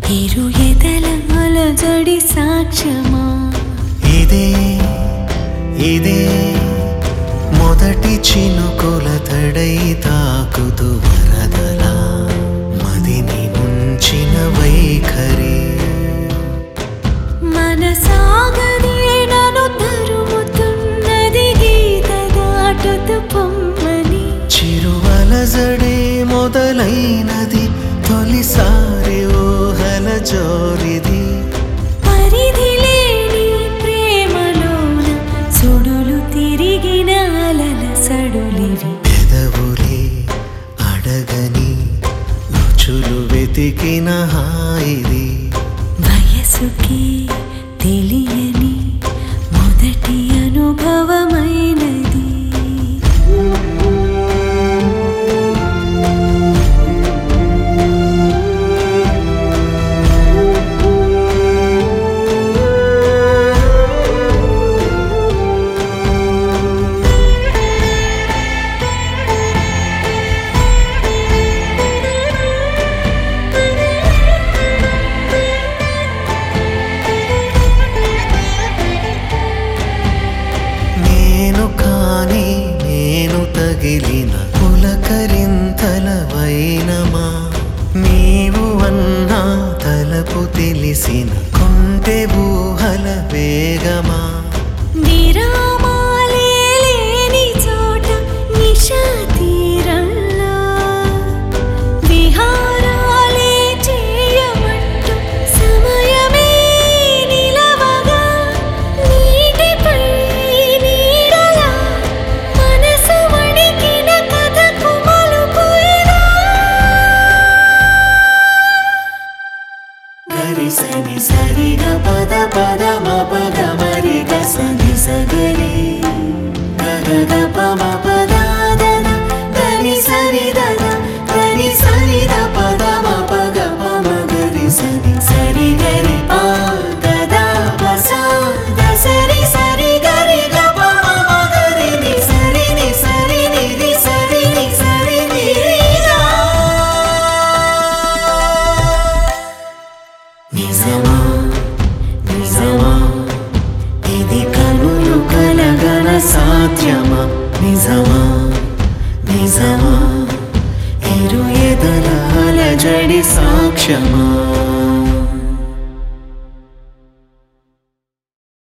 ఇరు ఎదల అలజడి సాక్ష్యమా ఇదే ఇదే మొదటి చినుకుల తడై తాకుతూ వరదలా మదిని ఉంచిన వైఖరి మన సాగరే నన్ను తరుముతున్నది గీత దాటుతూ పొమ్మని చిరువలజడే మొదలైనది తొలిసారి ఊహల జోరిది పరిధి లేని ప్రేమలోన సుడులు తిరిగిన అలల సడులివి పెదవులే అడగని రుచులు వెతికిన హాయిది వయసుకి తెలియని మొదటి అనుభవమైనది నేను కాని నేను తగిలిన పులకరింతల వైనమా నీవు అన్నా తలపు తెలిసిన కొంటె ఊహల వేగమా విరామాలే లేని చోట నిశా తీరంలో విహారాలే చేయమంటూ సమయమే నిలవగా నీటిపై నీడలా మనసు వణికిన కథకు మలుపు ఇదా. గరిసని సరిగ పద పద మపగ మరి గసని సగరి గగ పమ పదాదన గని సరి దద గని సరి ద పద మపగ పమ గరి సని సరి గరి పా గద పస ద సరి సరి గరి గ పమ మగరి ని సరి ని సరి ని రి సరి ని సరి ని రి గా. నిజమా నిజమా ఇది కనులు కలగల సాధ్యమా నిజమా నిజమా ఇరు ఎదల అలజడి సాక్ష్యమా